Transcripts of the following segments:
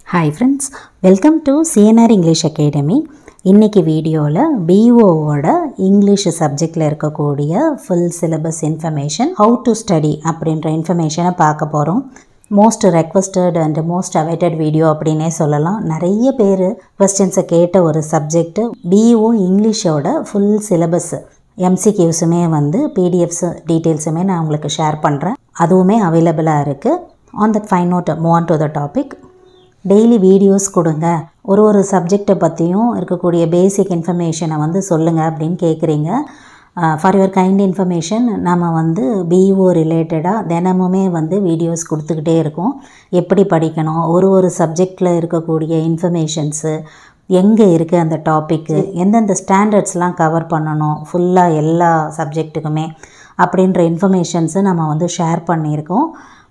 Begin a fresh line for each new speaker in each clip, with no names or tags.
hi friends welcome to CNR English academy இன்றைக்கி வீடியோவில் பிஓவோட இங்கிலீஷ் சப்ஜெக்டில் இருக்கக்கூடிய full syllabus information how to study அப்படின்ற இன்ஃபர்மேஷனை பார்க்க போகிறோம் most requested and most awaited video அப்படின்னே சொல்லலாம் நிறைய பேர் கொஸ்டின்ஸை கேட்ட ஒரு சப்ஜெக்ட்டு பிஓ இங்கிலீஷோட ஃபுல் சிலபஸ் எம்சிக்யூஸுமே வந்து பிடிஎஃப்ஸ் டீட்டெயில்ஸுமே நான் உங்களுக்கு ஷேர் பண்ணுறேன் அதுவுமே அவைலபிளாக இருக்குது on that fine note move on to the topic daily videos கொடுங்க ஒரு ஒரு சப்ஜெக்டை பற்றியும் இருக்கக்கூடிய பேசிக் இன்ஃபர்மேஷனை வந்து சொல்லுங்கள் அப்படின்னு கேட்குறீங்க ஃபார் யுவர் கைண்ட் இன்ஃபர்மேஷன் நம்ம வந்து பிஇஓ ரிலேட்டடாக தினமுமே வந்து வீடியோஸ் கொடுத்துக்கிட்டே இருக்கோம் எப்படி படிக்கணும் ஒரு ஒரு சப்ஜெக்டில் இருக்கக்கூடிய இன்ஃபர்மேஷன்ஸு எங்கே இருக்குது அந்த டாப்பிக்கு எந்தெந்த ஸ்டாண்டர்ட்ஸ்லாம் கவர் பண்ணணும் ஃபுல்லாக எல்லா சப்ஜெக்ட்டுக்குமே அப்படின்ற இன்ஃபர்மேஷன்ஸு நம்ம வந்து ஷேர் பண்ணியிருக்கோம்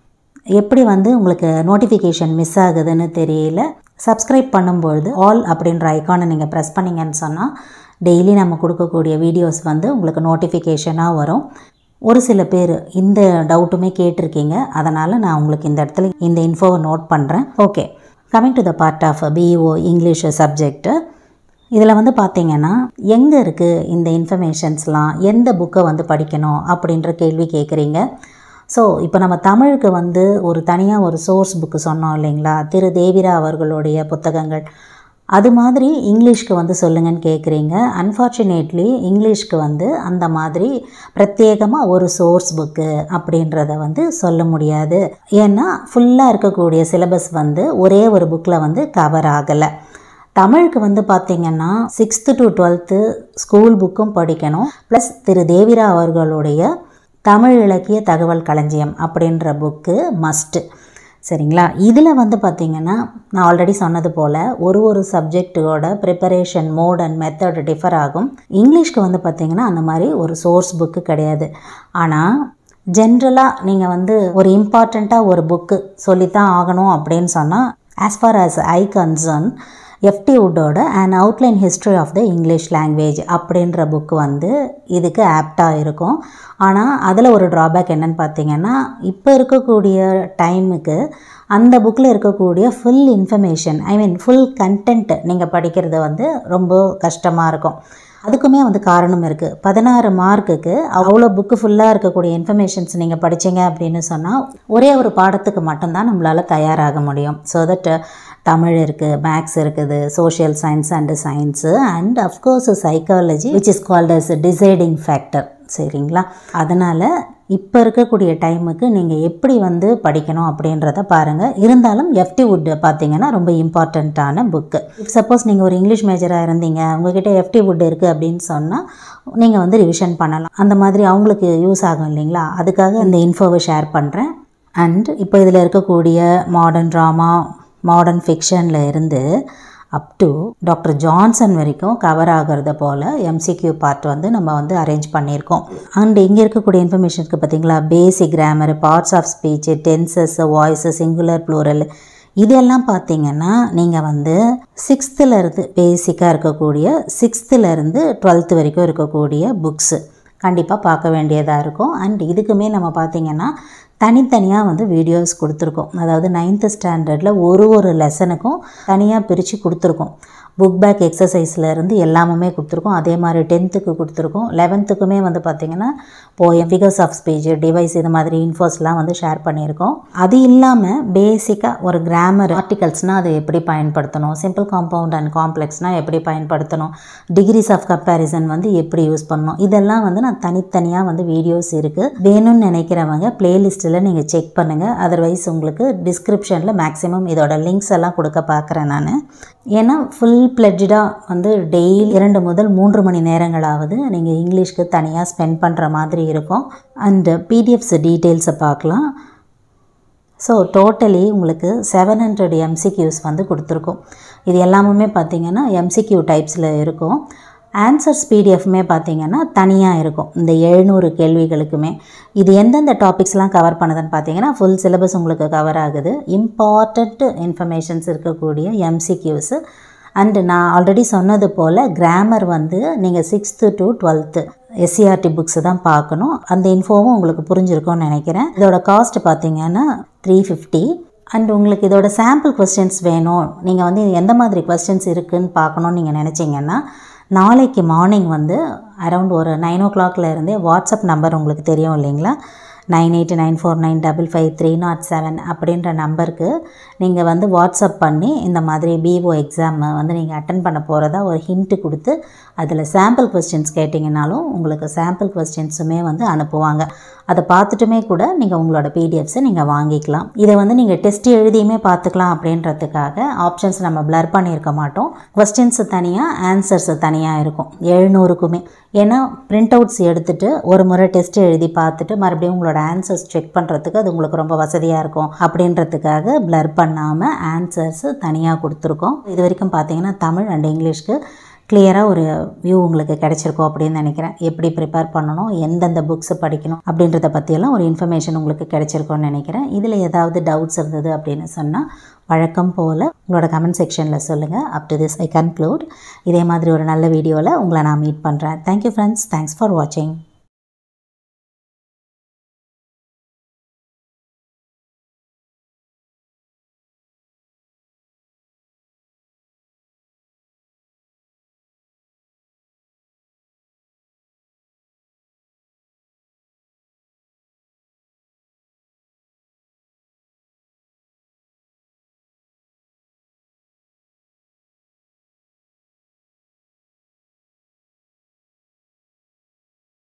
எப்படி வந்து உங்களுக்கு நோட்டிஃபிகேஷன் மிஸ் ஆகுதுன்னு தெரியல சப்ஸ்கிரைப் பண்ணும்பொழுது ஆல் அப்படின்ற ஐக்கானை நீங்கள் ப்ரெஸ் பண்ணிங்கன்னு சொன்னால் டெய்லி நம்ம கொடுக்கக்கூடிய வீடியோஸ் வந்து உங்களுக்கு நோட்டிஃபிகேஷனாக வரும் ஒரு சில பேர் இந்த டவுட்டுமே கேட்டிருக்கீங்க அதனால் நான் உங்களுக்கு இந்த இடத்துல இந்த இன்ஃபோவை நோட் பண்ணுறேன் okay coming to the part of BEO English subject இதில் வந்து பார்த்தீங்கன்னா எங்கே இருக்குது இந்த இன்ஃபர்மேஷன்ஸ்லாம் எந்த புக்கை வந்து படிக்கணும் அப்படின்ற கேள்வி கேட்குறீங்க ஸோ இப்போ நம்ம தமிழுக்கு வந்து ஒரு தனியாக ஒரு சோர்ஸ் புக்கு சொன்னோம் இல்லைங்களா திரு தேவிரா அவர்களுடைய புத்தகங்கள் அது மாதிரி இங்கிலீஷ்க்கு வந்து சொல்லுங்கன்னு கேட்குறீங்க அன்ஃபார்ச்சுனேட்லி இங்கிலீஷ்க்கு வந்து அந்த மாதிரி பிரத்யேகமாக ஒரு சோர்ஸ் புக்கு அப்படின்றத வந்து சொல்ல முடியாது ஏன்னா ஃபுல்லாக இருக்கக்கூடிய சிலபஸ் வந்து ஒரே ஒரு புக்கில் வந்து கவர் ஆகலை தமிழுக்கு வந்து பார்த்திங்கன்னா சிக்ஸ்த்து டு டுவெல்த்து ஸ்கூல் புக்கும் படிக்கணும் ப்ளஸ் திரு தேவிரா அவர்களுடைய தமிழ் இலக்கிய தகவல் களஞ்சியம் அப்படின்ற புக்கு மஸ்ட்டு சரிங்களா இதில் வந்து பார்த்திங்கன்னா நான் ஆல்ரெடி சொன்னது போல் ஒரு ஒரு சப்ஜெக்டோட preparation mode and method differ ஆகும் இங்கிலீஷ்க்கு வந்து பார்த்திங்கன்னா அந்த மாதிரி ஒரு சோர்ஸ் புக்கு கிடையாது ஆனால் ஜென்ரலாக நீங்கள் வந்து ஒரு இம்பார்ட்டண்ட்டாக ஒரு புக்கு சொல்லித்தான் ஆகணும் அப்படின்னு சொன்னால் as far as I concern FT வுட்டோட and outline history of the English language அப்படின்ற புக்கு வந்து இதுக்கு ஆப்டாக இருக்கும் ஆனால் அதில் ஒரு ட்ராபேக் என்னன்னு பார்த்தீங்கன்னா இப்போ இருக்கக்கூடிய டைமுக்கு அந்த புக்கில் இருக்கக்கூடிய full information I mean full content நீங்கள் படிக்கிறது வந்து ரொம்ப கஷ்டமாக இருக்கும் அதுக்குமே வந்து காரணம் இருக்குது பதினாறு மார்க்குக்கு அவ்வளோ புக்கு ஃபுல்லாக இருக்கக்கூடிய இன்ஃபர்மேஷன்ஸ் நீங்கள் படித்தீங்க அப்படின்னு சொன்னால் ஒரே ஒரு பாடத்துக்கு மட்டும்தான் நம்மளால் தயாராக முடியும் ஸோ தட் தமிழ் இருக்குது மேக்ஸ் இருக்குது social science and science and of course psychology which is called as deciding factor சரிங்களா அதனால் இப்போ இருக்கக்கூடிய டைமுக்கு நீங்கள் எப்படி வந்து படிக்கணும் அப்படின்றத பாருங்கள் இருந்தாலும் எஃப்டி வுட் பார்த்தீங்கன்னா ரொம்ப இம்பார்ட்டண்ட்டான புக்கு இப் சப்போஸ் நீங்கள் ஒரு இங்கிலீஷ் மேஜராக இருந்தீங்க உங்ககிட்ட எஃப்டி வுட் இருக்குது அப்படின்னு சொன்னால் நீங்கள் வந்து ரிவிஷன் பண்ணலாம் அந்த மாதிரி அவங்களுக்கு யூஸ் ஆகும் இல்லைங்களா அதுக்காக இந்த இன்ஃபோவை ஷேர் பண்ணுறேன் அண்ட் இப்போ இதில் இருக்கக்கூடிய மாடர்ன் ட்ராமா மாடர்ன் ஃபிக்ஷனில் இருந்து அப் டு டாக்டர் ஜான்சன் வரைக்கும் கவர் ஆகிறத போல் எம்சிக்யூ பார்ட் வந்து நம்ம வந்து அரேஞ்ச் பண்ணியிருக்கோம் அண்ட் இங்கே இருக்கக்கூடிய இன்ஃபர்மேஷனுக்கு பார்த்தீங்களா basic grammar parts of speech tenses voice singular plural இதெல்லாம் பார்த்தீங்கன்னா நீங்கள் வந்து சிக்ஸ்த்துலேருந்து பேசிக்காக இருக்கக்கூடிய சிக்ஸ்த்துலேருந்து டுவெல்த்து வரைக்கும் இருக்கக்கூடிய புக்ஸு கண்டிப்பாக பார்க்க வேண்டியதாக இருக்கும் அண்ட் இதுக்குமே நம்ம பார்த்திங்கன்னா தனித்தனியாக வந்து வீடியோஸ் கொடுத்துருக்கோம் அதாவது நைன்த்து ஸ்டாண்டர்டில் ஒரு ஒரு லெசனுக்கும் தனியாக பிரித்து கொடுத்துருக்கோம் புக் பேக் எக்ஸசைஸ்லேருந்து எல்லாமே கொடுத்துருக்கோம் அதே மாதிரி டென்த்துக்கு கொடுத்துருக்கோம் லெவன்த்துக்குமே வந்து பார்த்திங்கன்னா poem figures of speech device இது மாதிரி இன்ஃபோஸ்லாம் வந்து ஷேர் பண்ணியிருக்கோம் அது இல்லாமல் பேசிக்காக ஒரு கிராமர் ஆர்டிகல்ஸ்னால் அதை எப்படி பயன்படுத்தணும் சிம்பிள் காம்பவுண்ட் அண்ட் காம்ப்ளெக்ஸ்னால் எப்படி பயன்படுத்தணும் டிகிரிஸ் ஆஃப் கம்பேரிசன் வந்து எப்படி யூஸ் பண்ணணும் இதெல்லாம் வந்து நான் தனித்தனியாக வந்து வீடியோஸ் இருக்குது வேணும்னு நினைக்கிறவங்க பிளேலிஸ்ட்டில் நீங்கள் செக் பண்ணுங்கள் அதர்வைஸ் உங்களுக்கு டிஸ்கிரிப்ஷனில் மேக்ஸிமம் இதோட லிங்க்ஸ் எல்லாம் கொடுக்க பார்க்குறேன் நான் ஏன்னா ஃபுல் பிளட்ஜாக வந்து டெய்லி இரண்டு முதல் மூன்று மணி நேரங்களாவது நீங்கள் இங்கிலீஷ்க்கு தனியாக ஸ்பெண்ட் பண்ணுற மாதிரி இருக்கும் அண்டு பிடிஎஃப்ஸ் டீட்டெயில்ஸை பார்க்கலாம் ஸோ டோட்டலி உங்களுக்கு செவன் ஹண்ட்ரட் எம்சிக்யூஸ் வந்து கொடுத்துருக்கோம் இது எல்லாமே பார்த்தீங்கன்னா எம்சிக்யூ டைப்ஸில் இருக்கும் ஆன்சர்ஸ் பிடிஎஃப்மே பார்த்தீங்கன்னா தனியாக இருக்கும் இந்த எழுநூறு கேள்விகளுக்குமே இது எந்தெந்த டாபிக்ஸ்லாம் கவர் பண்ணுதுன்னு பார்த்தீங்கன்னா ஃபுல் சிலபஸ் உங்களுக்கு கவர் ஆகுது இம்பார்ட்டண்ட் இன்ஃபர்மேஷன்ஸ் இருக்கக்கூடிய எம்சிக்யூஸு அண்டு நான் ஆல்ரெடி சொன்னது போல் கிராமர் வந்து நீங்கள் sixth to twelfth SCERT books தான் பார்க்கணும் அந்த இன்ஃபோவும் உங்களுக்கு புரிஞ்சிருக்கும்னு நினைக்கிறேன் இதோட காஸ்ட் பார்த்தீங்கன்னா த்ரீ ஃபிஃப்டி அண்ட் உங்களுக்கு இதோட சாம்பிள் கொஸ்டின்ஸ் வேணும் நீங்கள் வந்து எந்த மாதிரி கொஸ்டின்ஸ் இருக்குதுன்னு பார்க்கணுன்னு நீங்கள் நினச்சிங்கன்னா நாளைக்கு மார்னிங் வந்து அரவுண்ட் ஒரு நைன் ஓ கிளாக்ல இருந்தே வாட்ஸ்அப் நம்பர் உங்களுக்கு தெரியும் இல்லைங்களா nine eight nine four nine double five three nought seven அப்படின்ற நம்பருக்கு நீங்கள் வந்து வாட்ஸ்அப் பண்ணி இந்த மாதிரி பிஓ எக்ஸாம் வந்து நீங்கள் அட்டன் பண்ண போகிறதா ஒரு ஹிண்ட்டு கொடுத்து அதில் சாம்பிள் கொஸ்டின்ஸ் கேட்டிங்கனாலும் உங்களுக்கு சாம்பிள் கொஸ்டின்ஸுமே வந்து அனுப்புவாங்க அதை பார்த்துட்டுமே கூட நீங்கள் உங்களோட பிடிஎஃப்ஸை நீங்கள் வாங்கிக்கலாம் இதை வந்து நீங்கள் டெஸ்ட் எழுதியுமே பார்த்துக்கலாம் அப்படின்றதுக்காக ஆப்ஷன்ஸ் நம்ம பிளர் பண்ணியிருக்க மாட்டோம் கொஸ்டின்ஸு தனியாக ஆன்சர்ஸு தனியாக இருக்கும் எழுநூறுக்குமே ஏன்னா பிரிண்ட் அவுட்ஸ் எடுத்துகிட்டு ஒரு முறை டெஸ்ட் எழுதி பார்த்துட்டு மறுபடியும் உங்களோட ஆன்சர்ஸ் செக் பண்ணுறதுக்கு அது உங்களுக்கு ரொம்ப வசதியாக இருக்கும் அப்படின்றதுக்காக பிளர் பண்ணாமல் ஆன்சர்ஸு தனியாக கொடுத்துருக்கோம் இது வரைக்கும் பார்த்தீங்கன்னா தமிழ் அண்ட் இங்கிலீஷ்க்கு கிளியராக ஒரு வியூ உங்களுக்கு கிடைச்சிருக்கும் அப்படின்னு நினைக்கிறேன் எப்படி ப்ரிப்பேர் பண்ணணும் எந்தெந்த புக்ஸை படிக்கணும் அப்படின்றத பற்றியெல்லாம் ஒரு இன்ஃபர்மேஷன் உங்களுக்கு கிடைச்சிருக்கும்னு நினைக்கிறேன் இதில் ஏதாவது டவுட்ஸ் இருந்தது அப்படின்னு சொன்னால் வழக்கம் போல் உங்களோட கமெண்ட் செக்ஷனில் சொல்லுங்கள் up to this I conclude இதே மாதிரி ஒரு நல்ல வீடியோவில் உங்களை நான் மீட் பண்ணுறேன் தேங்க்யூ ஃப்ரெண்ட்ஸ் தேங்க்ஸ் ஃபார் வாட்சிங்